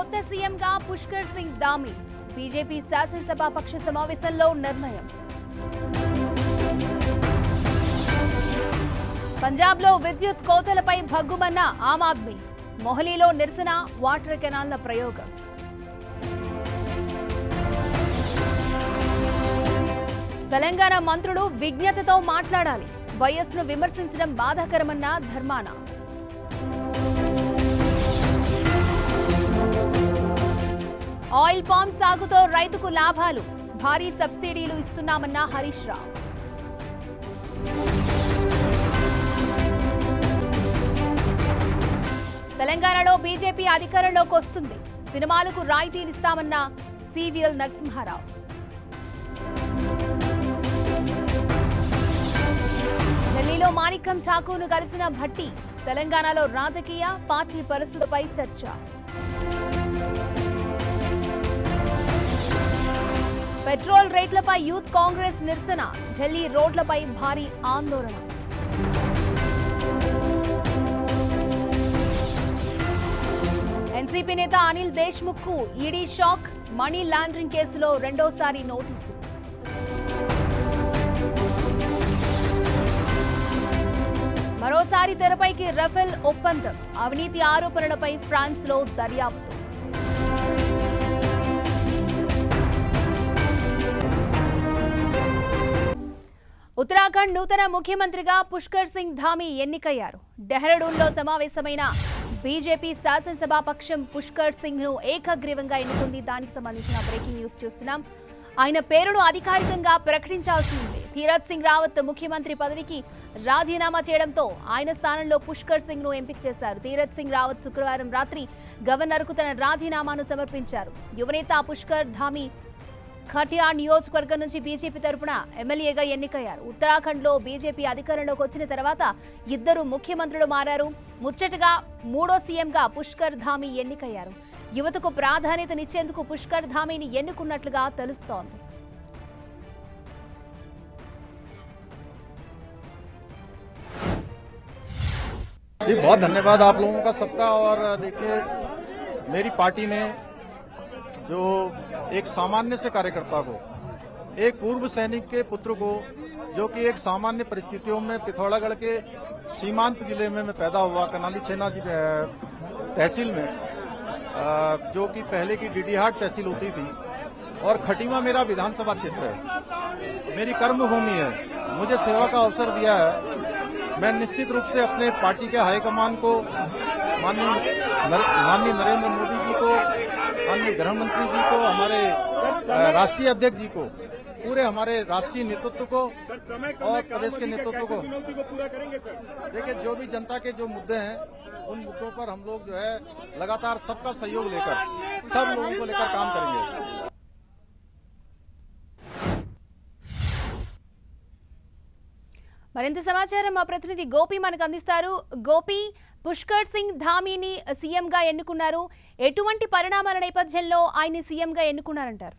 కొత్త సీఎంగా పుష్కర్ సింగ్ దామి బీజేపీ శాసనసభాపక్ష సమావేశంలో నిర్ణయం పంజాబ్లో విద్యుత్ కోతలపై భగ్గుమన్న ఆమ్ ఆద్మీ మొహలీలో నిరసన వాటర్ కెనాల్ల ప్రయోగం తెలంగాణ మంత్రులు విజ్ఞతతో మాట్లాడాలి వయస్సును విమర్శించడం బాధాకరమన్న ధర్మాన ఆయిల్ పామ్ సాగుతో రైతుకు లాభాలు భారీ సబ్సిడీలు ఇస్తున్నామన్న హరీష్ రావు తెలంగాణలో బీజేపీ అధికారంలోకి వస్తుంది సినిమాలకు రాయితీనిస్తామన్న సివిఎల్ నరసింహారావు ఢిల్లీలో మాణిక్యం ఠాకూర్ను కలిసిన భట్టి తెలంగాణలో రాజకీయ పార్టీ పరిస్థితులపై చర్చ పెట్రోల్ రేట్లపై యూత్ కాంగ్రెస్ నిరసన ఢిల్లీ రోడ్లపై భారీ ఆందోళన ఎన్సీపీ నేత అనిల్ దేశ్ముఖ్ కు ఈడీ షాక్ మనీ లాండరింగ్ కేసులో రెండోసారి నోటీసు మరోసారి తెరపైకి రఫేల్ ఒప్పందం అవినీతి ఆరోపణలపై ఫ్రాన్స్ లో దర్యాప్తు ఉత్తరాఖండ్ నూతన ముఖ్యమంత్రిగా పుష్కర్ సింగ్ ధామి ఎన్నికయ్యారు డెహ్రాడూన్లో సమావేశమైన బీజేపీ శాసనసభాపక్షం పుష్కర్ సింగ్ ను ఏకగ్రీవంగా ఎన్నుకుంది దానికి సంబంధించిన బ్రేకింగ్ న్యూస్ చూస్తున్నాం ఆయన పేరును అధికారికంగా ప్రకటించాల్సి ఉంది తీరత్ సింగ్ రావత్ ముఖ్యమంత్రి పదవికి రాజీనామా చేయడంతో ఆయన స్థానంలో పుష్కర్ సింగ్ ను ఎంపిక చేశారు తీరత్ సింగ్ రావత్ శుక్రవారం రాత్రి గవర్నర్ కు తన రాజీనామాను సమర్పించారు యువనేత పుష్కర్ ధామి ఖటియార్ నియోజకవర్గం నుంచి బీజేపీ తరపున ఎమ్మెల్యేగా ఎన్నికయ్యారు ఉత్తరాఖండ్లో బీజేపీ అధికారంలోకి వచ్చిన తర్వాత ఇద్దరు ముఖ్యమంత్రులు మారారు ముచ్చటగా మూడో సీఎంగా పుష్కర్ ధామి ఎన్నికయ్యారు యువతకు ప్రాధాన్యతనిచ్చేందుకు పుష్కర్ ధామిని ఎన్నుకున్నట్లుగా తెలుస్తోంది जी बहुत धन्यवाद आप लोगों का सबका और देखिए मेरी पार्टी ने जो एक सामान्य से कार्यकर्ता को एक पूर्व सैनिक के पुत्र को जो कि एक सामान्य परिस्थितियों में पिथौरागढ़ के सीमांत जिले में मैं पैदा हुआ कनाली छेना जी अ, तहसील में अ, जो कि पहले की डीडीहाट तहसील होती थी और खटीमा मेरा विधानसभा क्षेत्र है मेरी कर्मभूमि है मुझे सेवा का अवसर दिया है मैं निश्चित रूप से अपने पार्टी के हाईकमान को माननीय नर, माननीय नरेंद्र मोदी जी को माननीय गृह मंत्री जी को हमारे अ, राष्ट्रीय अध्यक्ष जी को पूरे हमारे राष्ट्रीय नेतृत्व को और प्रदेश के नेतृत्व को देखिए जो भी जनता के जो मुद्दे हैं उन मुद्दों पर हम लोग जो है लगातार सबका सहयोग लेकर सब लोगों को लेकर काम करेंगे మరింత సమాచారం మా ప్రతినిధి గోపి మనకు అందిస్తారు గోపి పుష్కర్ సింగ్ ధామీని సీఎంగా ఎన్నుకున్నారు ఎటువంటి పరిణామాల నేపథ్యంలో ఆయన్ని సీఎంగా ఎన్నుకున్నారంటారు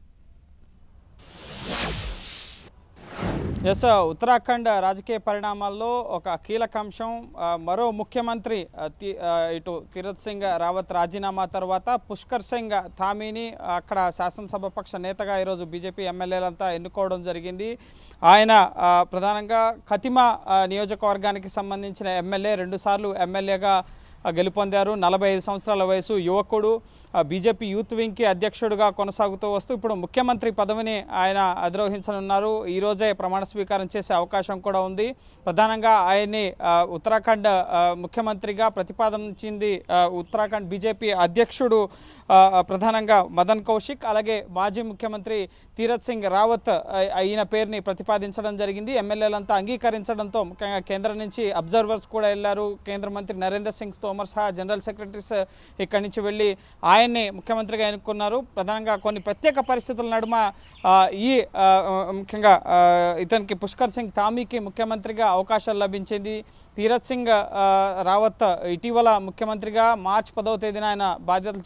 ఎస్ ఉత్తరాఖండ్ రాజకీయ పరిణామాల్లో ఒక కీలక అంశం ఆ, మరో ముఖ్యమంత్రి ఆ, తి- ఆ, ఇటు తీరత్ సింగ్ రావత్ రాజీనామా తర్వాత పుష్కర్ సింగ్ థామీని అక్కడ శాసనసభ పక్ష నేతగా ఈరోజు బీజేపీ ఎమ్మెల్యేలంతా ఎన్నుకోవడం జరిగింది ఆయన ఆ, ప్రధానంగా ఖతిమా ఆ, నియోజకవర్గానికి సంబంధించిన ఎమ్మెల్యే రెండుసార్లు ఎమ్మెల్యేగా ఆ, గెలుపొందారు నలభై ఐదు సంవత్సరాల వయసు యువకుడు ఆ, బీజేపీ యూత్ వింగ్కి అధ్యక్షుడిగా కొనసాగుతూ వస్తూ ఇప్పుడు ముఖ్యమంత్రి పదవిని ఆయన అధిరోహించనున్నారు ఈ రోజే ప్రమాణ స్వీకారం చేసే అవకాశం కూడా ఉంది ప్రధానంగా ఆయన్ని ఆ, ఉత్తరాఖండ్ ఆ, ముఖ్యమంత్రిగా ప్రతిపాదించింది ఆ, ఉత్తరాఖండ్ బీజేపీ అధ్యక్షుడు ఆ, ప్రధానంగా మదన్ కౌశిక్ అలాగే మాజీ ముఖ్యమంత్రి తీరత్ సింగ్ రావత్ ఆ, ఈయన పేరుని ప్రతిపాదించడం జరిగింది ఎమ్మెల్యేలంతా అంగీకరించడంతో ముఖ్యంగా కేంద్రం నుంచి అబ్జర్వర్స్ కూడా వెళ్ళారు కేంద్ర మంత్రి నరేందర్ సింగ్ తోమర్ సహా జనరల్ సెక్రటరీస్ ఇక్కడి నుంచి వెళ్ళి ఆయన్ని ముఖ్యమంత్రిగా ఎన్నుకున్నారు ప్రధానంగా కొన్ని ప్రత్యేక పరిస్థితుల నడుమ ఆ, ఈ ఆ, ముఖ్యంగా ఆ, ఇతనికి పుష్కర్ సింగ్ ధామీకి ముఖ్యమంత్రిగా అవకాశం లభించింది తీరత్ సింగ్ ఆ, రావత్ ఇటీవల ముఖ్యమంత్రిగా మార్చి పదవ తేదీన ఆయన బాధ్యతలు చేపట్టారు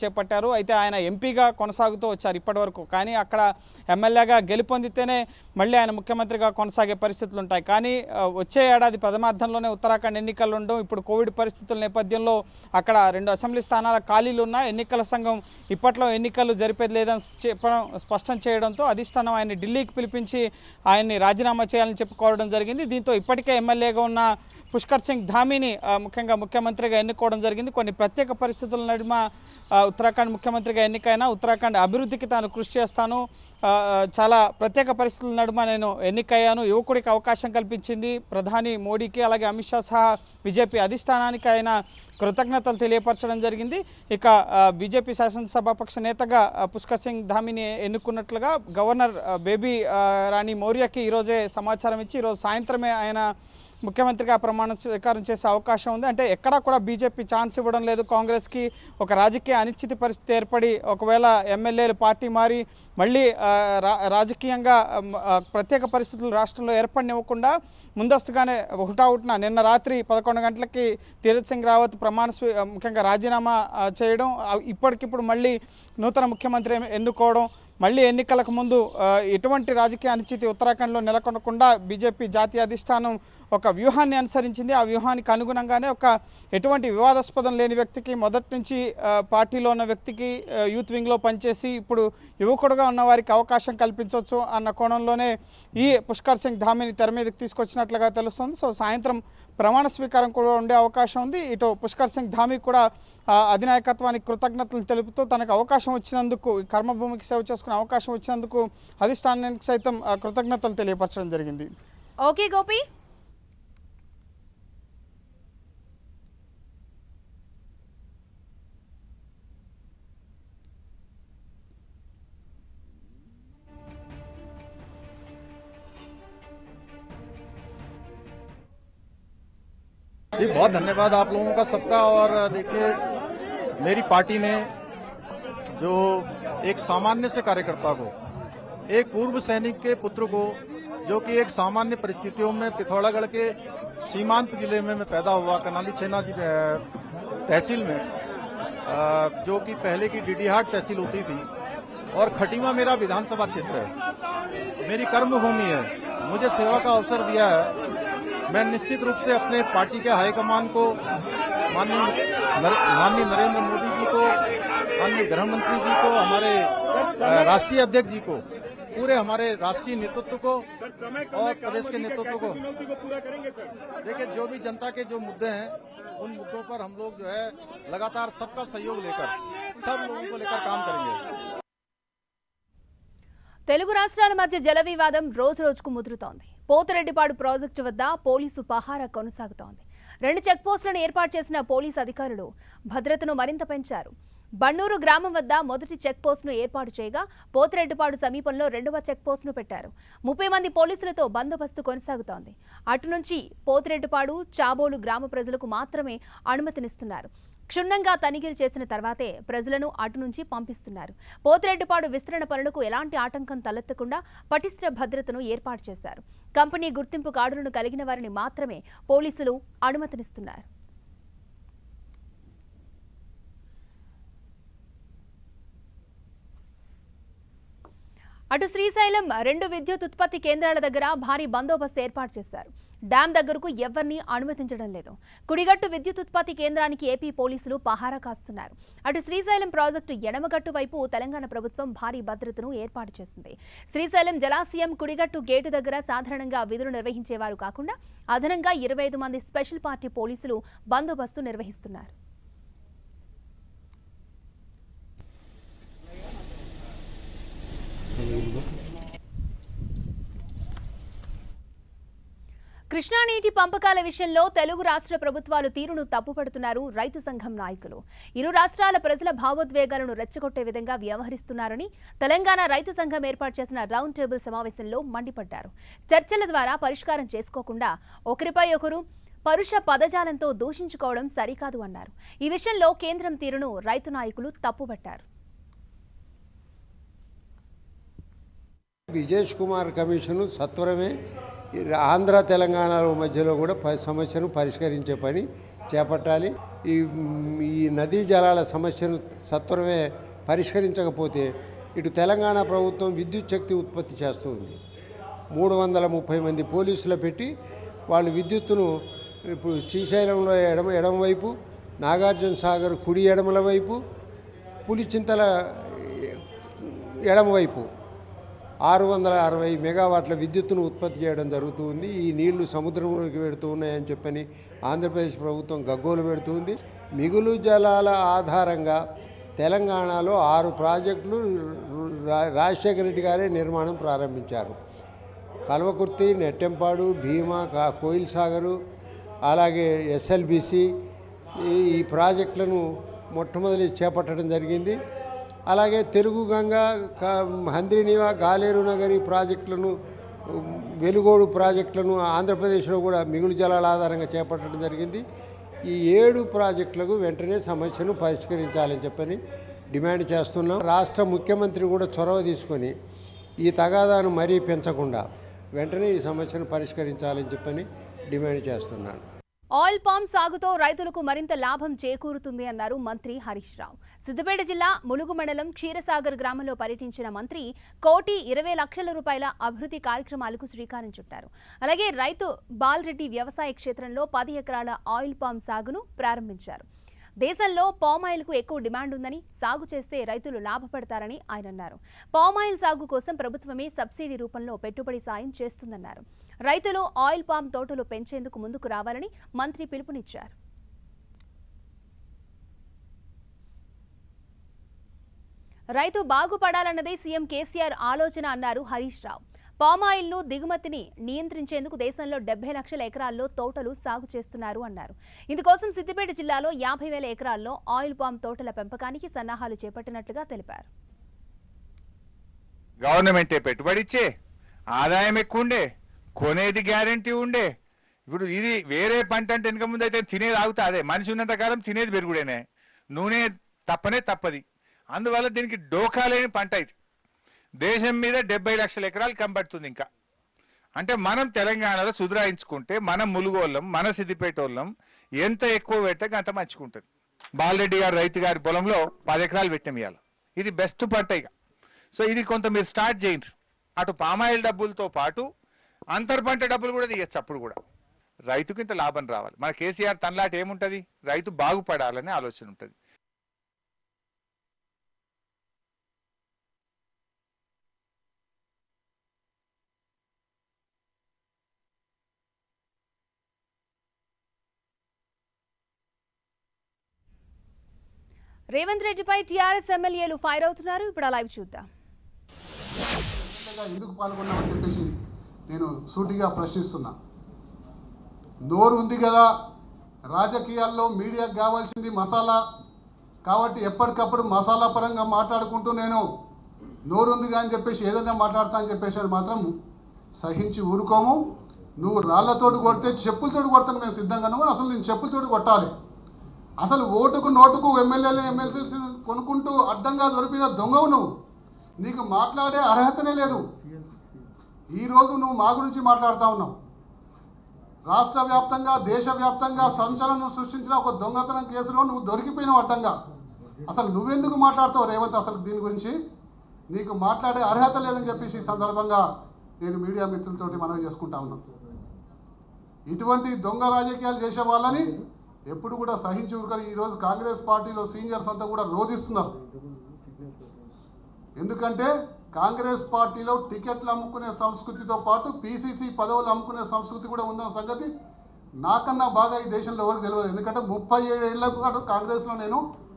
అయితే ఆయన ఎంపీగా కొనసాగుతూ వచ్చారు ఇప్పటివరకు కానీ అక్కడ ఎమ్మెల్యేగా గెలుపొందితేనే మళ్ళీ ఆయన ముఖ్యమంత్రిగా కొనసాగే పరిస్థితులు ఉంటాయి కానీ ఆ, వచ్చే ఏడాది ప్రథమార్థంలోనే ఉత్తరాఖండ్ ఎన్నికలు ఉండవు ఇప్పుడు కోవిడ్ పరిస్థితుల నేపథ్యంలో అక్కడ రెండు అసెంబ్లీ స్థానాల ఖాళీలు ఉన్నాయి ఎన్నికల సంఘం ఇప్పట్లో ఎన్నికలు జరిపేది లేదని చెప్పడం స్పష్టం చేయడంతో అధిష్టానం ఆయన్ని ఢిల్లీకి పిలిపించి ఆయన్ని రాజీనామా చేయాలని చెప్పి కోరడం జరిగింది దీంతో ఇప్పటికే ఎమ్మెల్యేగా ఉన్న పుష్కర్ సింగ్ ధామీని ఆ, ముఖ్యంగా ముఖ్యమంత్రిగా ఎన్నుకోవడం జరిగింది కొన్ని ప్రత్యేక పరిస్థితుల నడుమ ఆ, ఉత్తరాఖండ్ ముఖ్యమంత్రిగా ఎన్నికైనా ఉత్తరాఖండ్ అభివృద్ధికి తాను కృషి చేస్తాను ఆ, ఆ, చాలా ప్రత్యేక పరిస్థితుల నడుమ నేను ఎన్నికయ్యాను యువకుడికి అవకాశం కల్పించింది ప్రధాని మోడీకి అలాగే అమిత్ షా సహా బీజేపీ అధిష్టానానికి ఆయన కృతజ్ఞతలు తెలియపరచడం జరిగింది ఇక ఆ, బీజేపీ శాసనసభాపక్ష నేతగా ఆ, పుష్కర్ సింగ్ ధామిని ఎన్నుకున్నట్లుగా గవర్నర్ ఆ, బేబీ ఆ, రాణి మౌర్యకి ఈరోజే సమాచారం ఇచ్చి ఈరోజు సాయంత్రమే ఆయన ముఖ్యమంత్రిగా ప్రమాణ స్వీకారం చేసే అవకాశం ఉంది అంటే ఎక్కడా కూడా బీజేపీ ఛాన్స్ ఇవ్వడం లేదు కాంగ్రెస్కి ఒక రాజకీయ అనిశ్చితి పరిస్థితి ఏర్పడి ఒకవేళ ఎమ్మెల్యేలు పార్టీ మారి మళ్ళీ ఆ, రా రాజకీయంగా ఆ, ఆ, ప్రత్యేక పరిస్థితులు రాష్ట్రంలో ఏర్పడనివ్వకుండా ముందస్తుగానే హుటాహుటిన నిన్న రాత్రి పదకొండు గంటలకి తీరత్ సింగ్ రావత్ ప్రమాణ స్వీ ముఖ్యంగా రాజీనామా ఆ, చేయడం ఆ, ఇప్పటికిప్పుడు మళ్ళీ నూతన ముఖ్యమంత్రి ఎన్నుకోవడం మళ్ళీ ఎన్నికలకు ముందు ఆ, ఎటువంటి రాజకీయ అనిశ్చితి ఉత్తరాఖండ్లో నెలకొనకుండా బీజేపీ జాతీయ అధిష్టానం ఒక వ్యూహాన్ని అనుసరించింది ఆ వ్యూహానికి అనుగుణంగానే ఒక ఎటువంటి వివాదాస్పదం లేని వ్యక్తికి మొదటి నుంచి ఆ, పార్టీలో ఉన్న వ్యక్తికి ఆ, యూత్ వింగ్లో పనిచేసి ఇప్పుడు యువకుడుగా ఉన్న వారికి అవకాశం కల్పించవచ్చు అన్న కోణంలోనే ఈ పుష్కర్ సింగ్ ధామిని తెర మీదకి తీసుకొచ్చినట్లుగా తెలుస్తుంది సో సాయంత్రం ప్రమాణ స్వీకారం కూడా ఉండే అవకాశం ఉంది ఇటు పుష్కర్ సింగ్ ధామి కూడా ఆ అధినాయకత్వానికి కృతజ్ఞతలు తెలుపుతూ తనకు అవకాశం వచ్చినందుకు ఈ కర్మభూమికి సేవ చేసుకునే అవకాశం వచ్చినందుకు అధిష్టానానికి సైతం ఆ, కృతజ్ఞతలు తెలియపరచడం జరిగింది ఓకే గోపి जी बहुत धन्यवाद आप लोगों का सबका और देखिए मेरी पार्टी ने जो एक सामान्य से कार्यकर्ता को एक पूर्व सैनिक के पुत्र को जो कि एक सामान्य परिस्थितियों में पिथौरागढ़ के सीमांत जिले में मैं पैदा हुआ कनाली छेना जी अ, तहसील में अ, जो कि पहले की डीडीहाट तहसील होती थी और खटीमा मेरा विधानसभा क्षेत्र है मेरी कर्मभूमि है मुझे सेवा का अवसर दिया है मैं निश्चित रूप से अपने पार्टी के हाईकमान को माननीय नर, माननीय नरेंद्र मोदी जी को माननीय गृह मंत्री जी को हमारे अ, राष्ट्रीय अध्यक्ष जी को पूरे हमारे राष्ट्रीय नेतृत्व को और प्रदेश के नेतृत्व को देखिए जो भी जनता के जो मुद्दे हैं उन मुद्दों पर हम लोग जो है लगातार सबका सहयोग लेकर सब लोगों को लेकर काम करेंगे తెలుగు రాష్ట్రాల మధ్య జల వివాదం రోజు రోజుకు ముదురుతోంది పోతిరెడ్డిపాడు ప్రాజెక్టు వద్ద పోలీసు పహారా కొనసాగుతోంది రెండు చెక్ పోస్టులను ఏర్పాటు చేసిన పోలీసు అధికారులు భద్రతను మరింత పెంచారు బన్నూరు గ్రామం వద్ద మొదటి చెక్ పోస్టును ఏర్పాటు చేయగా పోతిరెడ్డిపాడు సమీపంలో రెండవ చెక్ పోస్టును పెట్టారు ముప్పై మంది పోలీసులతో బందోబస్తు కొనసాగుతోంది అటు నుంచి పోతిరెడ్డిపాడు చాబోలు గ్రామ ప్రజలకు మాత్రమే అనుమతినిస్తున్నారు క్షుణ్ణంగా తనిఖీలు చేసిన తర్వాతే ప్రజలను అటు నుంచి పంపిస్తున్నారు పోతిరెడ్డిపాడు విస్తరణ పనులకు ఎలాంటి ఆటంకం తలెత్తకుండా పటిష్ట భద్రతను ఏర్పాటు చేశారు కంపెనీ గుర్తింపు కార్డులను కలిగిన వారిని మాత్రమే పోలీసులు అనుమతినిస్తున్నారు అటు శ్రీశైలం రెండు విద్యుత్ ఉత్పత్తి కేంద్రాల దగ్గర భారీ బందోబస్తు ఏర్పాటు చేశారు డ్యాం దగ్గరకు ఎవరిని అనుమతించడం లేదు కుడిగట్టు విద్యుత్ ఉత్పత్తి కేంద్రానికి ఏపీ పోలీసులు పహారా కాస్తున్నారు అటు శ్రీశైలం ప్రాజెక్టు ఎడమగట్టు వైపు తెలంగాణ ప్రభుత్వం భారీ భద్రతను ఏర్పాటు చేసింది శ్రీశైలం జలాశయం కుడిగట్టు గేటు దగ్గర సాధారణంగా విధులు నిర్వహించేవారు కాకుండా అదనంగా ఇరవై ఐదు మంది స్పెషల్ పార్టీ పోలీసులు బందోబస్తు నిర్వహిస్తున్నారు కృష్ణా నీటి పంపకాల విషయంలో తెలుగు రాష్ట్ర ప్రభుత్వాలు తీరును తప్పుపడుతున్నారు రైతు సంఘం నాయకులు ఇరు రాష్ట్రాల ప్రజల భావోద్వేగాలను రెచ్చగొట్టే విధంగా వ్యవహరిస్తున్నారని తెలంగాణ రైతు సంఘం ఏర్పాటు చేసిన రౌండ్ టేబుల్ సమావేశంలో మండిపడ్డారు చర్చల ద్వారా పరిష్కారం చేసుకోకుండా ఒకరిపై ఒకరు పరుష పదజాలంతో దూషించుకోవడం సరికాదు అన్నారు ఈ విషయంలో కేంద్రం తీరును రైతు నాయకులు తప్పుపట్టారు విజేష్ కుమార్ కమిషను సత్వరమే ఈ ఆంధ్ర తెలంగాణల మధ్యలో కూడా ప- సమస్యను పరిష్కరించే పని చేపట్టాలి ఈ ఈ నదీ జలాల సమస్యను సత్వరమే పరిష్కరించకపోతే ఇటు తెలంగాణ ప్రభుత్వం విద్యుత్ శక్తి ఉత్పత్తి చేస్తూ ఉంది మూడు వందల ముప్పై మంది పోలీసులు పెట్టి వాళ్ళు విద్యుత్తును ఇప్పుడు శ్రీశైలంలో ఎడమ ఎడమ వైపు నాగార్జున సాగర్ కుడి ఎడమల వైపు పులిచింతల ఎడమవైపు ఆరు వందల అరవై మెగావాట్ల విద్యుత్తును ఉత్పత్తి చేయడం జరుగుతుంది ఈ నీళ్లు సముద్రంలోకి వెడుతూ ఉన్నాయని చెప్పని ఆంధ్రప్రదేశ్ ప్రభుత్వం గగ్గోలు పెడుతుంది మిగులు జలాల ఆధారంగా తెలంగాణలో ఆరు ప్రాజెక్టులు రా- రాజశేఖర రెడ్డి గారే నిర్మాణం ప్రారంభించారు కల్వకుర్తి నెట్టెంపాడు భీమా కా కోయిల్ సాగరు అలాగే ఎస్ఎల్బిసి ఈ ఈ ప్రాజెక్టులను మొట్టమొదటి చేపట్టడం జరిగింది అలాగే తెలుగు గంగ క- హంద్రినివా గాలేరు నగరి ప్రాజెక్టులను ఉమ్, వెలుగోడు ప్రాజెక్టులను ఆంధ్రప్రదేశ్లో కూడా మిగులు జలాల ఆధారంగా చేపట్టడం జరిగింది ఈ ఏడు ప్రాజెక్టులకు వెంటనే సమస్యను పరిష్కరించాలని చెప్పని డిమాండ్ చేస్తున్నాం రాష్ట్ర ముఖ్యమంత్రి కూడా చొరవ తీసుకొని ఈ తగాదాను మరీ పెంచకుండా వెంటనే ఈ సమస్యను పరిష్కరించాలని చెప్పని డిమాండ్ చేస్తున్నాను ఆయిల్ పామ్ సాగుతో రైతులకు మరింత లాభం చేకూరుతుంది అన్నారు మంత్రి హరీష్ రావు సిద్దిపేట జిల్లా ములుగు మండలం క్షీరసాగర్ గ్రామంలో పర్యటించిన మంత్రి కోటి ఇరవై లక్షల రూపాయల అభివృద్ధి కార్యక్రమాలకు శ్రీకారం చుట్టారు అలాగే రైతు బాల్రెడ్డి వ్యవసాయ క్షేత్రంలో పది ఎకరాల ఆయిల్ పామ్ సాగును ప్రారంభించారు దేశంలో పామాయిల్కు ఎక్కువ డిమాండ్ ఉందని సాగు చేస్తే రైతులు లాభపడతారని ఆయన అన్నారు పామాయిల్ సాగు కోసం ప్రభుత్వమే సబ్సిడీ రూపంలో పెట్టుబడి సాయం చేస్తుందన్నారు రైతులు ఆయిల్ పామ్ తోటలు పెంచేందుకు ముందుకు రావాలని మంత్రి పిలుపునిచ్చారు రైతు బాగుపడాలన్నదే సీఎం కేసీఆర్ ఆలోచన అన్నారు హరీష్ రావు పామాయిల్ను దిగుమతిని నియంత్రించేందుకు దేశంలో డెబ్బై లక్షల ఎకరాల్లో తోటలు సాగు చేస్తున్నారు అన్నారు ఇందుకోసం సిద్దిపేట జిల్లాలో యాభై వేల ఎకరాల్లో ఆయిల్ పామ్ తోటల పెంపకానికి సన్నాహాలు చేపట్టినట్లుగా తెలిపారు గవర్నమెంటే పెట్టుబడి ఇచ్చే ఆదాయం ఎక్కువ ఉండే కొనేది గ్యారంటీ ఉండే ఇప్పుడు ఇది వేరే పంట అంటే వెనక ముందు అయితే తినేది ఆగుతా అదే మనిషి ఉన్నంత కాలం తినేది పెరుగుడేనే నూనె తప్పనే తప్పది అందువల్ల దీనికి డోకా లేని పంట ఇది దేశం మీద డెబ్బై లక్షల ఎకరాలు కంపడుతుంది ఇంకా అంటే మనం తెలంగాణలో సుధరాయించుకుంటే మనం ములుగోళ్ళం మన సిద్దిపేటోళ్ళం ఎంత ఎక్కువ పెట్టక అంత మంచుకుంటుంది బాలరెడ్డి గారు రైతు గారి పొలంలో పది ఎకరాలు పెట్టాం ఇవాళ ఇది బెస్ట్ పంట ఇక సో ఇది కొంత మీరు స్టార్ట్ చేయండి అటు పామాయిల్ డబ్బులతో పాటు అంతర్ పంట డబ్బులు కూడా తీయచ్చు అప్పుడు కూడా రైతుకి ఇంత లాభం రావాలి మన కేసీఆర్ తనలాట ఏముంటుంది రైతు బాగుపడాలనే ఆలోచన ఉంటుంది రేవంత్ రెడ్డిపై టీఆర్ఎస్ ఎమ్మెల్యేలు ఫైర్ అవుతున్నారు ఇప్పుడు ఆ లైవ్ చూద్దాం ఎమ్మెల్యేగా ఎందుకు పాల్గొన్నామని చెప్పేసి నేను సూటిగా ప్రశ్నిస్తున్నా నోరు ఉంది కదా రాజకీయాల్లో మీడియాకు కావాల్సింది మసాలా కాబట్టి ఎప్పటికప్పుడు మసాలా పరంగా మాట్లాడుకుంటూ నేను నోరు ఉంది అని చెప్పేసి ఏదైనా మాట్లాడతా అని చెప్పేసి అని మాత్రం సహించి ఊరుకోము నువ్వు రాళ్లతోటి కొడితే చెప్పులతోటి కొడతాను మేము సిద్ధంగాను అసలు నేను చెప్పులతోటి కొట్టాలి అసలు ఓటుకు నోటుకు ఎమ్మెల్యేలు ఎమ్మెల్సీ కొనుక్కుంటూ అడ్డంగా దొరికిన దొంగవు నువ్వు నీకు మాట్లాడే అర్హతనే లేదు ఈరోజు నువ్వు మా గురించి మాట్లాడుతూ ఉన్నావు రాష్ట్ర వ్యాప్తంగా దేశవ్యాప్తంగా సంచలనం సృష్టించిన ఒక దొంగతనం కేసులో నువ్వు దొరికిపోయినావు అడ్డంగా అసలు నువ్వెందుకు మాట్లాడతావు రేవంత్ అసలు దీని గురించి నీకు మాట్లాడే అర్హత లేదని చెప్పేసి ఈ సందర్భంగా నేను మీడియా మిత్రులతోటి మనవి చేసుకుంటా ఉన్నాను ఇటువంటి దొంగ రాజకీయాలు చేసే వాళ్ళని ఎప్పుడు కూడా సహించి ఊరుకొని ఈరోజు కాంగ్రెస్ పార్టీలో సీనియర్స్ అంతా కూడా రోధిస్తున్నారు ఎందుకంటే కాంగ్రెస్ పార్టీలో టికెట్లు అమ్ముకునే సంస్కృతితో పాటు పీసీసీ పదవులు అమ్ముకునే సంస్కృతి కూడా ఉందన్న సంగతి నాకన్నా బాగా ఈ దేశంలో ఎవరికి తెలియదు ఎందుకంటే ముప్పై ఏడు ఏళ్ళ పాటు కాంగ్రెస్లో నేను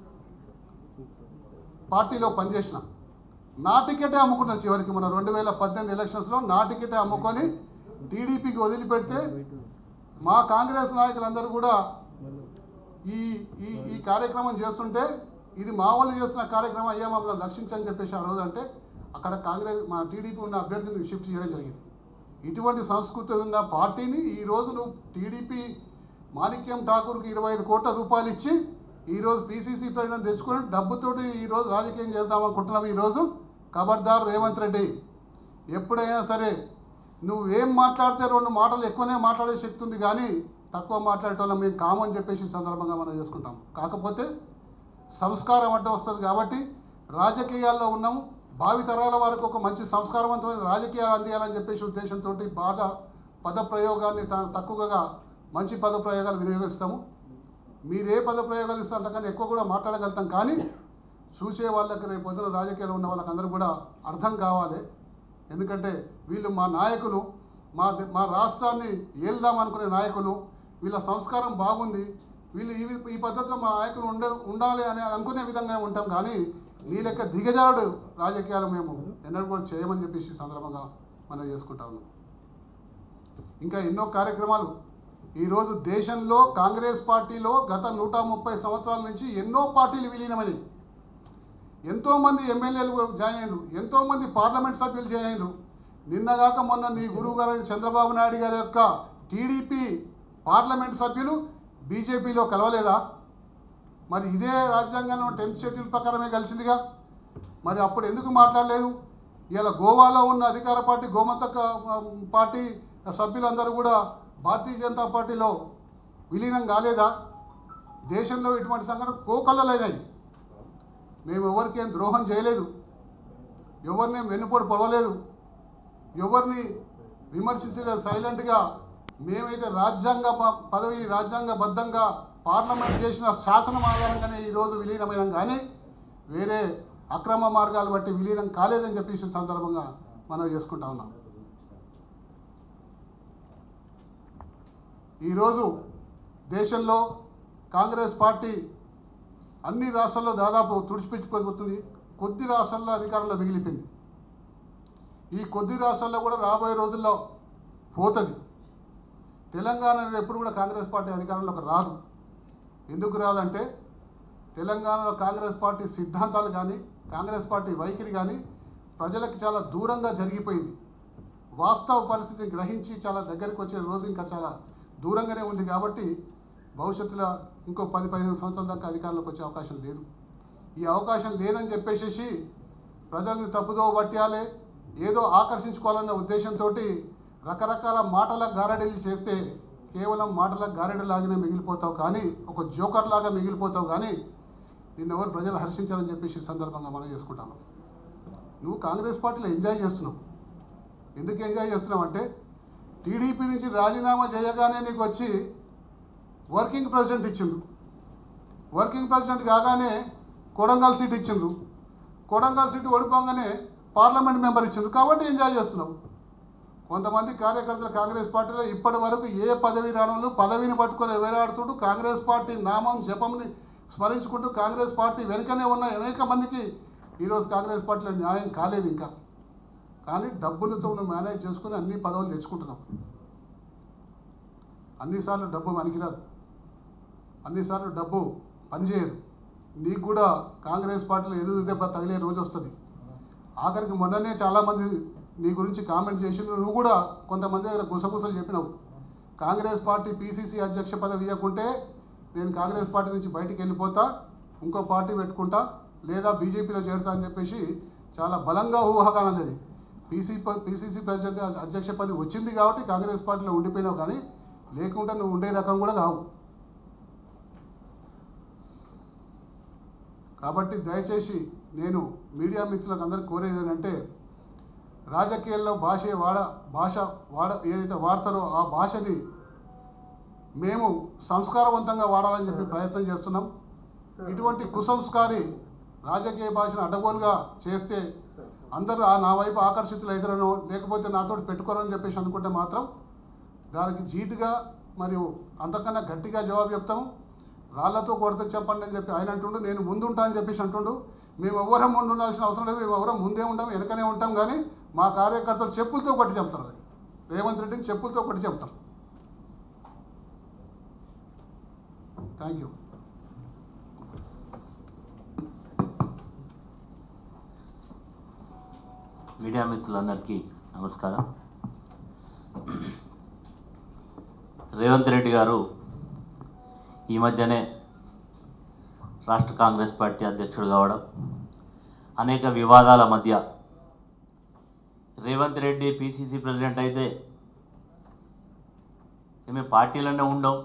పార్టీలో పనిచేసిన నా టికెటే అమ్ముకున్నాను చివరికి మన రెండు వేల పద్దెనిమిది ఎలక్షన్స్లో నా టికెటే అమ్ముకొని టీడీపీకి వదిలిపెడితే మా కాంగ్రెస్ నాయకులందరూ కూడా ఈ ఈ ఈ కార్యక్రమం చేస్తుంటే ఇది మా వాళ్ళు చేస్తున్న కార్యక్రమం అయ్యా మమ్మల్ని రక్షించని చెప్పేసి ఆ రోజు అంటే అక్కడ కాంగ్రెస్ మా టీడీపీ ఉన్న అభ్యర్థిని షిఫ్ట్ చేయడం జరిగింది ఇటువంటి సంస్కృతి ఉన్న పార్టీని ఈరోజు నువ్వు టీడీపీ మాణిక్యం ఠాకూర్కి ఇరవై ఐదు కోట్ల రూపాయలు ఇచ్చి ఈరోజు పీసీసీ ప్రెసిడెంట్ తెచ్చుకొని డబ్బుతోటి ఈరోజు రాజకీయం చేద్దామనుకుంటున్నావు ఈరోజు ఖబర్దార్ రేవంత్ రెడ్డి ఎప్పుడైనా సరే నువ్వు ఏం మాట్లాడితే రెండు మాటలు ఎక్కువనే మాట్లాడే శక్తి ఉంది కానీ తక్కువ మాట్లాడేటోళ్ళం మేము కామని చెప్పేసి ఈ సందర్భంగా మనం చేసుకుంటాం కాకపోతే సంస్కారం అంటే వస్తుంది కాబట్టి రాజకీయాల్లో ఉన్నాము భావితరాల వారికి ఒక మంచి సంస్కారవంతమైన రాజకీయాలు అందియాలని చెప్పేసి ఉద్దేశంతో బాగా పద ప్రయోగాన్ని త- తక్కువగా మంచి పద ప్రయోగాలు వినియోగిస్తాము మీరు ఏ పద ప్రయోగాలు ఇస్తే అంతకన్నా ఎక్కువ కూడా మాట్లాడగలుగుతాం కానీ చూసే వాళ్ళకి రేపు పొద్దున రాజకీయాలు ఉన్న వాళ్ళకందరూ కూడా అర్థం కావాలి ఎందుకంటే వీళ్ళు మా నాయకులు మా ద- మా రాష్ట్రాన్ని ఏల్దాం అనుకునే నాయకులు వీళ్ళ సంస్కారం బాగుంది వీళ్ళు ఈ వి- ఈ పద్ధతిలో మా నాయకులు ఉండ ఉండాలి అని అనుకునే విధంగా ఉంటాం కానీ నీ లెక్క దిగజారుడు రాజకీయాలు మేము ఎన్నడూ కూడా చేయమని చెప్పేసి ఈ సందర్భంగా మనం చేసుకుంటా ఉన్నాం ఇంకా ఎన్నో కార్యక్రమాలు ఈరోజు దేశంలో కాంగ్రెస్ పార్టీలో గత నూట ముప్పై సంవత్సరాల నుంచి ఎన్నో పార్టీలు విలీనమైనవి ఎంతోమంది ఎమ్మెల్యేలు జాయిన్ అయ్యారు ఎంతోమంది పార్లమెంట్ సభ్యులు జాయిన్ అయ్యారు నిన్నగాక మొన్న నీ గురువు గారు చంద్రబాబు నాయుడు గారి యొక్క టీడీపీ పార్లమెంట్ సభ్యులు బీజేపీలో కలవలేదా మరి ఇదే రాజ్యాంగంలో టెన్త్ షెడ్యూల్ ప్రకారమే కలిసిందిగా మరి అప్పుడు ఎందుకు మాట్లాడలేదు ఇలా గోవాలో ఉన్న అధికార పార్టీ గోమతక ఆ, పార్టీ సభ్యులందరూ కూడా భారతీయ జనతా పార్టీలో విలీనం కాలేదా దేశంలో ఇటువంటి సంఘటన కోకళ్ళలైనాయి మేము ఎవరికి ఏం ద్రోహం చేయలేదు ఎవరిని వెన్నుపోటు పొడవలేదు ఎవరిని విమర్శించలేదు సైలెంట్గా మేమైతే రాజ్యాంగ ప- పదవి రాజ్యాంగబద్ధంగా పార్లమెంట్ చేసిన శాసనం ఆధారంగానే ఈరోజు విలీనమైనాం కానీ వేరే అక్రమ మార్గాలు బట్టి విలీనం కాలేదని చెప్పేసి ఈ సందర్భంగా మనం చేసుకుంటా ఉన్నాం ఈరోజు దేశంలో కాంగ్రెస్ పార్టీ అన్ని రాష్ట్రాల్లో దాదాపు తుడిచిపెట్టిపోతుంది కొద్ది రాష్ట్రాల్లో అధికారంలో మిగిలిపోయింది ఈ కొద్ది రాష్ట్రాల్లో కూడా రాబోయే రోజుల్లో పోతుంది తెలంగాణలో ఎప్పుడు కూడా కాంగ్రెస్ పార్టీ అధికారంలోకి రాదు ఎందుకు రాదంటే తెలంగాణలో కాంగ్రెస్ పార్టీ సిద్ధాంతాలు కానీ కాంగ్రెస్ పార్టీ వైఖరి కానీ ప్రజలకు చాలా దూరంగా జరిగిపోయింది వాస్తవ పరిస్థితిని గ్రహించి చాలా దగ్గరికి వచ్చే రోజు ఇంకా చాలా దూరంగానే ఉంది కాబట్టి భవిష్యత్తులో ఇంకో పది పదిహేను సంవత్సరాల దాకా అధికారంలోకి వచ్చే అవకాశం లేదు ఈ అవకాశం లేదని చెప్పేసేసి ప్రజల్ని తప్పుదో పట్టాలి ఏదో ఆకర్షించుకోవాలన్న ఉద్దేశంతో రకరకాల మాటల గారడీలు చేస్తే కేవలం మాటల గారెడలాగానే మిగిలిపోతావు కానీ ఒక జోకర్ లాగా మిగిలిపోతావు కానీ నిన్నెవరు ప్రజలు హర్షించారని చెప్పేసి ఈ సందర్భంగా మనం చేసుకుంటాను నువ్వు కాంగ్రెస్ పార్టీలో ఎంజాయ్ చేస్తున్నావు ఎందుకు ఎంజాయ్ చేస్తున్నావు అంటే టీడీపీ నుంచి రాజీనామా చేయగానే నీకు వచ్చి వర్కింగ్ ప్రెసిడెంట్ ఇచ్చిండ్రు వర్కింగ్ ప్రెసిడెంట్ కాగానే కొడంగల్ సీట్ ఇచ్చిండ్రు కొడంగల్ సీట్ ఓడిపోగానే పార్లమెంట్ మెంబర్ ఇచ్చిండ్రు కాబట్టి ఎంజాయ్ చేస్తున్నావు కొంతమంది కార్యకర్తలు కాంగ్రెస్ పార్టీలో ఇప్పటి వరకు ఏ పదవి రానోళ్ళు పదవిని పట్టుకొని వేలాడుతుంటూ కాంగ్రెస్ పార్టీ నామం జపంని స్మరించుకుంటూ కాంగ్రెస్ పార్టీ వెనుకనే ఉన్న అనేక మందికి ఈరోజు కాంగ్రెస్ పార్టీలో న్యాయం కాలేదు ఇంకా కానీ డబ్బులతో నువ్వు మేనేజ్ చేసుకుని అన్ని పదవులు తెచ్చుకుంటున్నావు అన్నిసార్లు డబ్బు పనికిరాదు అన్నిసార్లు డబ్బు పనిచేయదు నీకు కూడా కాంగ్రెస్ పార్టీలో ఎదురు దెబ్బ తగిలే రోజు వస్తుంది ఆఖరికి మొన్ననే చాలామంది నీ గురించి కామెంట్ చేసి నువ్వు కూడా కొంతమంది దగ్గర గుసగుసలు చెప్పినావు కాంగ్రెస్ పార్టీ పీసీసీ అధ్యక్ష పదవి ఇవ్వకుంటే నేను కాంగ్రెస్ పార్టీ నుంచి బయటికి వెళ్ళిపోతా ఇంకో పార్టీ పెట్టుకుంటా లేదా బీజేపీలో చేరుతా అని చెప్పేసి చాలా బలంగా ఊహాగానం లేదు పీసీ పీసీసీ ప్రెసిడెంట్ అధ్యక్ష పదవి వచ్చింది కాబట్టి కాంగ్రెస్ పార్టీలో ఉండిపోయినావు కానీ లేకుంటే నువ్వు ఉండే రకం కూడా కావు కాబట్టి దయచేసి నేను మీడియా మిత్రులకు అందరికీ కోరేది ఏంటంటే రాజకీయాల్లో భాష వాడ భాష వాడ ఏదైతే వాడతారో ఆ భాషని మేము సంస్కారవంతంగా వాడాలని చెప్పి ప్రయత్నం చేస్తున్నాం ఇటువంటి కుసంస్కారి రాజకీయ భాషను అడ్డగోలుగా చేస్తే అందరూ ఆ నా వైపు ఆకర్షితులు అవుతారనో లేకపోతే నాతో పెట్టుకోరని చెప్పేసి అనుకుంటే మాత్రం దానికి జీటుగా మరియు అంతకన్నా గట్టిగా జవాబు చెప్తాము రాళ్లతో కొడితే చెప్పండి అని చెప్పి ఆయన అంటుండు నేను ముందు ఉంటా అని చెప్పేసి అంటుండు మేము ఎవరం ముందు ఉండాల్సిన అవసరం లేదు మేము ఎవరం ముందే ఉంటాం వెనకనే ఉంటాం కానీ మా కార్యకర్తలు చెప్పులతో కొట్టి చెప్తారు అది రేవంత్ రెడ్డిని చెప్పులతో కొట్టి చెప్తారు థ్యాంక్ యూ మీడియా మిత్రులందరికీ నమస్కారం రేవంత్ రెడ్డి గారు ఈ మధ్యనే రాష్ట్ర కాంగ్రెస్ పార్టీ అధ్యక్షుడు కావడం అనేక వివాదాల మధ్య రేవంత్ రెడ్డి పిసిసి ప్రెసిడెంట్ అయితే మేము పార్టీలోనే ఉండం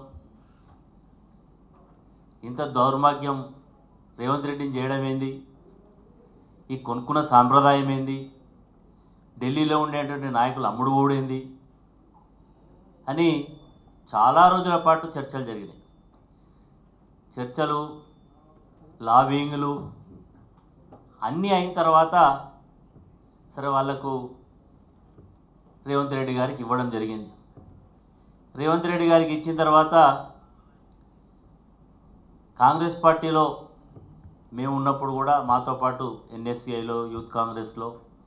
ఇంత దౌర్భాగ్యం రేవంత్ రెడ్డిని చేయడం ఏంది ఈ కొనుక్కున్న సాంప్రదాయం ఏంది ఢిల్లీలో ఉండేటువంటి నాయకులు అమ్ముడు ఊడేంది అని చాలా రోజుల పాటు చర్చలు జరిగినాయి చర్చలు లాబింగ్లు అన్నీ అయిన తర్వాత సరే వాళ్లకు రేవంత్ రెడ్డి గారికి ఇవ్వడం జరిగింది రేవంత్ రెడ్డి గారికి ఇచ్చిన తర్వాత కాంగ్రెస్ పార్టీలో మేము ఉన్నప్పుడు కూడా మాతో పాటు ఎన్ఎస్సిఐలో యూత్ కాంగ్రెస్లో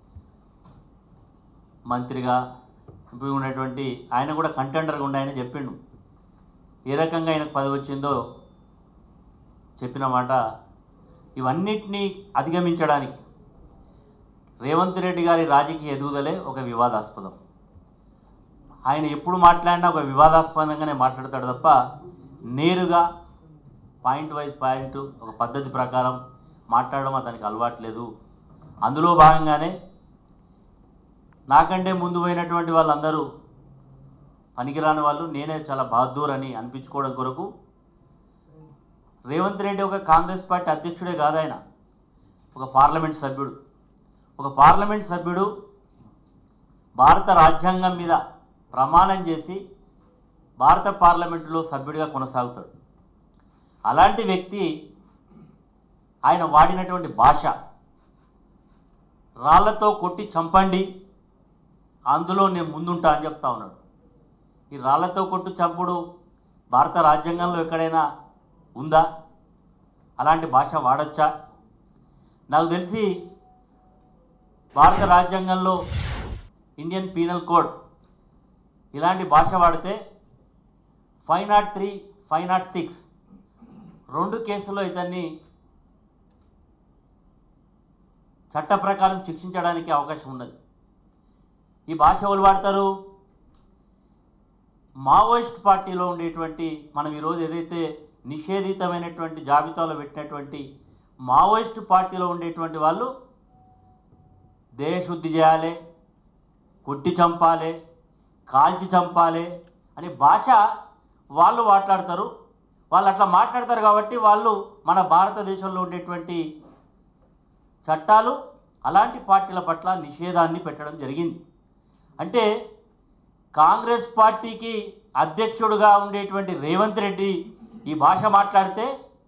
మంత్రిగా ఎంపీ ఉన్నటువంటి ఆయన కూడా కంటెండర్గా ఉండి ఆయన చెప్పిండు ఏ రకంగా ఆయనకు పదవి వచ్చిందో చెప్పిన మాట ఇవన్నిటినీ అధిగమించడానికి రేవంత్ రెడ్డి గారి రాజకీయ ఎదుగుదలే ఒక వివాదాస్పదం ఆయన ఎప్పుడు మాట్లాడినా ఒక వివాదాస్పదంగానే మాట్లాడతాడు తప్ప నేరుగా పాయింట్ వైజ్ పాయింట్ ఒక పద్ధతి ప్రకారం మాట్లాడడం అతనికి అలవాట్లేదు అందులో భాగంగానే నాకంటే ముందు పోయినటువంటి వాళ్ళందరూ పనికిరాని వాళ్ళు నేనే చాలా బహదూర్ అని అనిపించుకోవడం కొరకు రేవంత్ రెడ్డి ఒక కాంగ్రెస్ పార్టీ అధ్యక్షుడే కాదు ఆయన ఒక పార్లమెంట్ సభ్యుడు ఒక పార్లమెంట్ సభ్యుడు భారత రాజ్యాంగం మీద ప్రమాణం చేసి భారత పార్లమెంటులో సభ్యుడిగా కొనసాగుతాడు అలాంటి వ్యక్తి ఆయన వాడినటువంటి భాష రాళ్లతో కొట్టి చంపండి అందులో నేను ముందుంటా అని చెప్తా ఉన్నాడు ఈ రాళ్లతో కొట్టు చంపుడు భారత రాజ్యాంగంలో ఎక్కడైనా ఉందా అలాంటి భాష వాడచ్చా నాకు తెలిసి భారత రాజ్యాంగంలో ఇండియన్ పీనల్ కోడ్ ఇలాంటి భాష వాడితే five nought three five nought six రెండు కేసుల్లో ఇతన్ని చట్ట ప్రకారం శిక్షించడానికి అవకాశం ఉన్నది ఈ భాష ఎవరు వాడతారు మావోయిస్ట్ పార్టీలో ఉండేటువంటి మనం ఈరోజు ఏదైతే నిషేధితమైనటువంటి జాబితాలో పెట్టినటువంటి మావోయిస్ట్ పార్టీలో ఉండేటువంటి వాళ్ళు దేశశుద్ధి చేయాలి కొట్టి చంపాలి కాల్చి చంపాలి అనే భాష వాళ్ళు మాట్లాడతారు వాళ్ళు అట్లా మాట్లాడతారు కాబట్టి వాళ్ళు మన భారతదేశంలో ఉండేటువంటి చట్టాలు అలాంటి పార్టీల పట్ల నిషేధాన్ని పెట్టడం జరిగింది అంటే కాంగ్రెస్ పార్టీకి అధ్యక్షుడుగా ఉండేటువంటి రేవంత్ రెడ్డి ఈ భాష మాట్లాడితే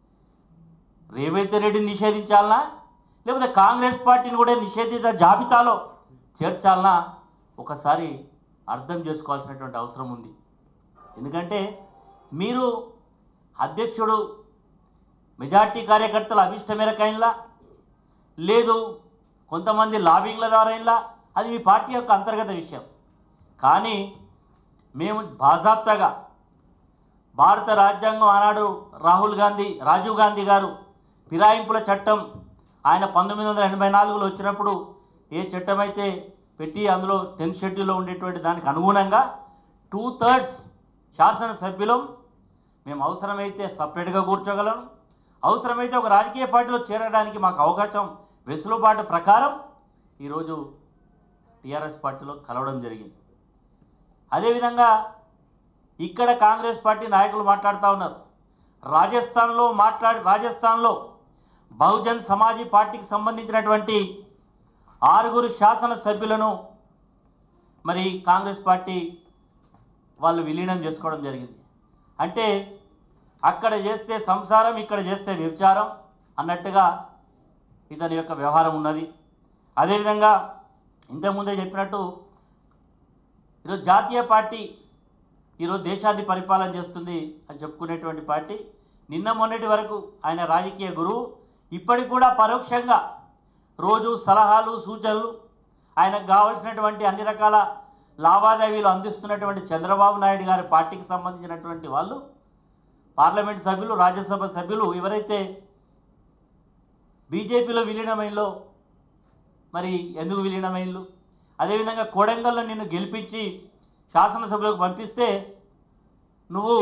రేవంత్ రెడ్డిని నిషేధించాలనా లేకపోతే కాంగ్రెస్ పార్టీని కూడా నిషేధిత జాబితాలో చేర్చాలనా ఒకసారి అర్థం చేసుకోవాల్సినటువంటి అవసరం ఉంది ఎందుకంటే మీరు అధ్యక్షుడు మెజార్టీ కార్యకర్తల అభిష్ట మేరకైనలా లేదు కొంతమంది లాబింగ్ల ద్వారా అయినలా అది మీ పార్టీ యొక్క అంతర్గత విషయం కానీ మేము బాజాప్తగా భారత రాజ్యాంగం ఆనాడు రాహుల్ గాంధీ రాజీవ్ గాంధీ గారు ఫిరాయింపుల చట్టం ఆయన పంతొమ్మిది వందల ఎనభై నాలుగులో వచ్చినప్పుడు ఏ చట్టం అయితే పెట్టి అందులో టెన్త్ షెడ్యూల్లో ఉండేటువంటి దానికి అనుగుణంగా టూ థర్డ్స్ శాసనసభ్యులం మేము అవసరమైతే సపరేట్గా కూర్చోగలం అవసరమైతే ఒక రాజకీయ పార్టీలో చేరడానికి మాకు అవకాశం వెసులుబాటు ప్రకారం ఈరోజు టీఆర్ఎస్ పార్టీలో కలవడం జరిగింది అదేవిధంగా ఇక్కడ కాంగ్రెస్ పార్టీ నాయకులు మాట్లాడుతూ ఉన్నారు రాజస్థాన్లో మాట్లాడి రాజస్థాన్లో బహుజన్ సమాజీ పార్టీకి సంబంధించినటువంటి ఆరుగురు శాసనసభ్యులను మరి కాంగ్రెస్ పార్టీ వాళ్ళు విలీనం చేసుకోవడం జరిగింది అంటే అక్కడ చేస్తే సంసారం ఇక్కడ చేస్తే వ్యభిచారం అన్నట్టుగా ఇతని యొక్క వ్యవహారం ఉన్నది అదేవిధంగా ఇంతకుముందే చెప్పినట్టు ఈరోజు జాతీయ పార్టీ ఈరోజు దేశాన్ని పరిపాలన చేస్తుంది అని చెప్పుకునేటువంటి పార్టీ నిన్న మొన్నటి వరకు ఆయన రాజకీయ గురువు ఇప్పటికి కూడా పరోక్షంగా రోజు సలహాలు సూచనలు ఆయనకు కావలసినటువంటి అన్ని రకాల లావాదేవీలు అందిస్తున్నటువంటి చంద్రబాబు నాయుడు గారి పార్టీకి సంబంధించినటువంటి వాళ్ళు పార్లమెంట్ సభ్యులు రాజ్యసభ సభ్యులు ఎవరైతే బీజేపీలో విలీనమైనలో మరి ఎందుకు విలీనమైనలు అదేవిధంగా కోడంగల్లో నిన్ను గెలిపించి శాసనసభలోకి పంపిస్తే నువ్వు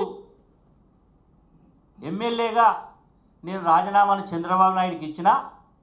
ఎమ్మెల్యేగా నేను రాజీనామాను చంద్రబాబు నాయుడుకి ఇచ్చినా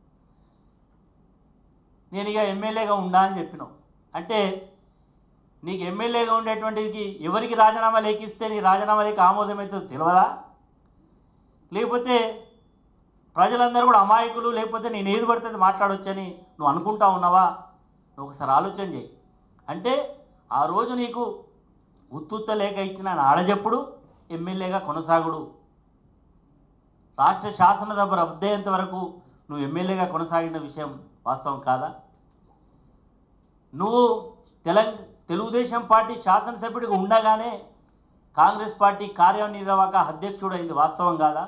నేను ఇక ఎమ్మెల్యేగా ఉండా అని చెప్పినావు అంటే నీకు ఎమ్మెల్యేగా ఉండేటువంటిది ఎవరికి రాజీనామా లేఖిస్తే నీ రాజీనామా లేఖ ఆమోదమవుతుందో తెలియదా లేకపోతే ప్రజలందరూ కూడా అమాయకులు లేకపోతే నేను ఏది పడితే అది మాట్లాడొచ్చని నువ్వు అనుకుంటా ఉన్నావా నువ్వు ఒకసారి ఆలోచన చేయి అంటే ఆ రోజు నీకు ఉత్తుత్త లేఖ ఇచ్చిన ఆయన ఆడజెప్పుడు ఎమ్మెల్యేగా కొనసాగుడు రాష్ట్ర శాసనసభ రద్దయ్యేంత వరకు నువ్వు ఎమ్మెల్యేగా కొనసాగిన విషయం వాస్తవం కాదా నువ్వు తెలంగ తెలుగుదేశం పార్టీ శాసనసభ్యుడిగా ఉండగానే కాంగ్రెస్ పార్టీ కార్యనిర్వాహక అధ్యక్షుడు అయింది వాస్తవం కాదా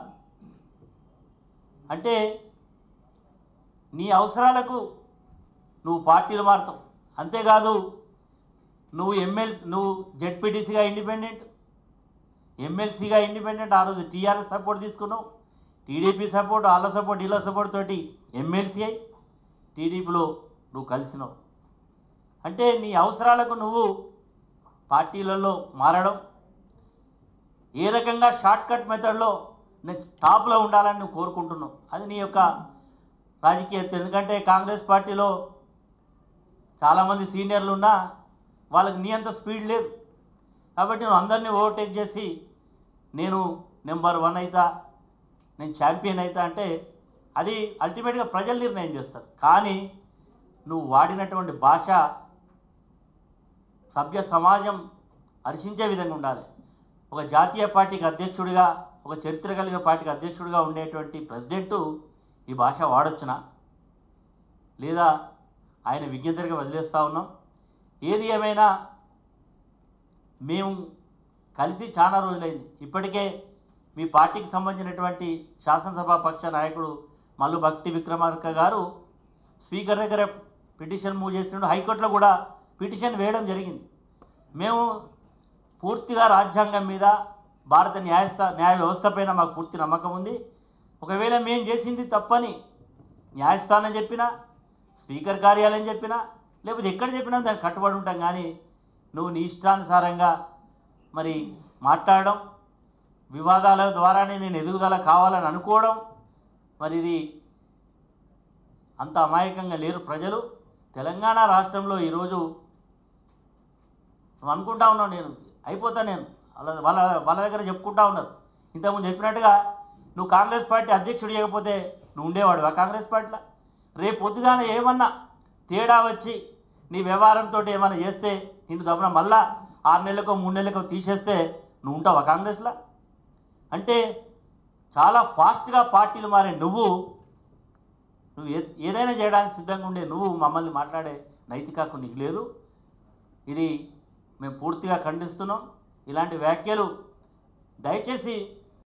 అంటే నీ అవసరాలకు నువ్వు పార్టీలు మారుతావు అంతేకాదు నువ్వు ఎమ్మెల్ నువ్వు జెడ్పీటీసీగా ఇండిపెండెంట్ ఎమ్మెల్సీగా ఇండిపెండెంట్ ఆ రోజు టీఆర్ఎస్ సపోర్ట్ తీసుకున్నావు టీడీపీ సపోర్ట్ వాళ్ళ సపోర్ట్ వీళ్ళ సపోర్ట్ తోటి ఎమ్మెల్సీ అయి టీడీపీలో నువ్వు కలిసినావు అంటే నీ అవసరాలకు నువ్వు పార్టీలలో మారడం ఏ రకంగా షార్ట్ కట్ మెథడ్లో నేను టాప్లో ఉండాలని నువ్వు కోరుకుంటున్నావు అది నీ యొక్క రాజకీయ ఎందుకంటే కాంగ్రెస్ పార్టీలో చాలామంది సీనియర్లు ఉన్నా వాళ్ళకి నీ అంత స్పీడ్ లేదు కాబట్టి నువ్వు అందరినీ ఓవర్టేక్ చేసి నేను నెంబర్ వన్ అవుతా నేను ఛాంపియన్ అవుతా అంటే అది అల్టిమేట్గా ప్రజలు నిర్ణయం చేస్తారు కానీ నువ్వు వాడినటువంటి భాష సభ్య సమాజం హర్షించే విధంగా ఉండాలి ఒక జాతీయ పార్టీకి అధ్యక్షుడిగా ఒక చరిత్ర కలిగిన పార్టీకి అధ్యక్షుడిగా ఉండేటువంటి ప్రెసిడెంటు ఈ భాష వాడొచ్చునా లేదా ఆయన విజ్ఞతగా వదిలేస్తూ ఉన్నాం ఏది ఏమైనా మేము కలిసి చాలా రోజులైంది ఇప్పటికే మీ పార్టీకి సంబంధించినటువంటి శాసనసభా పక్ష నాయకుడు మల్లు భక్తి విక్రమార్క గారు స్పీకర్ దగ్గర పిటిషన్ మూవ్ చేసినప్పుడు హైకోర్టులో కూడా పిటిషన్ వేయడం జరిగింది మేము పూర్తిగా రాజ్యాంగం మీద భారత న్యాయస్థా న్యాయ వ్యవస్థ పైన మాకు పూర్తి నమ్మకం ఉంది ఒకవేళ మేము చేసింది తప్పని న్యాయస్థానం చెప్పినా స్పీకర్ కార్యాలయం చెప్పినా లేకపోతే ఎక్కడ చెప్పినా దానికి కట్టుబడి ఉంటాం కానీ నువ్వు నీ ఇష్టానుసారంగా మరి మాట్లాడడం వివాదాల ద్వారానే నేను ఎదుగుదల కావాలని అనుకోవడం మరి ఇది అంత అమాయకంగా లేరు ప్రజలు తెలంగాణ రాష్ట్రంలో ఈరోజు నువ్వు అనుకుంటా ఉన్నావు నేను అయిపోతా నేను వాళ్ళ వాళ్ళ వాళ్ళ దగ్గర చెప్పుకుంటా ఉన్నారు ఇంతకుముందు చెప్పినట్టుగా నువ్వు కాంగ్రెస్ పార్టీ అధ్యక్షుడు ఇవ్వకపోతే నువ్వు ఉండేవాడువా కాంగ్రెస్ పార్టీలో రేపు పొద్దుగాన ఏమన్నా తేడా వచ్చి నీ వ్యవహారంతో ఏమైనా చేస్తే నిన్ను తప్పున మళ్ళా ఆరు నెలలకో మూడు నెలలకో తీసేస్తే నువ్వు ఉంటావా కాంగ్రెస్లో అంటే చాలా ఫాస్ట్గా పార్టీలు మారే నువ్వు నువ్వు ఏ ఏదైనా చేయడానికి సిద్ధంగా ఉండే నువ్వు మమ్మల్ని మాట్లాడే నైతిక హక్కు నీకు లేదు ఇది మేము పూర్తిగా ఖండిస్తున్నాం ఇలాంటి వ్యాఖ్యలు దయచేసి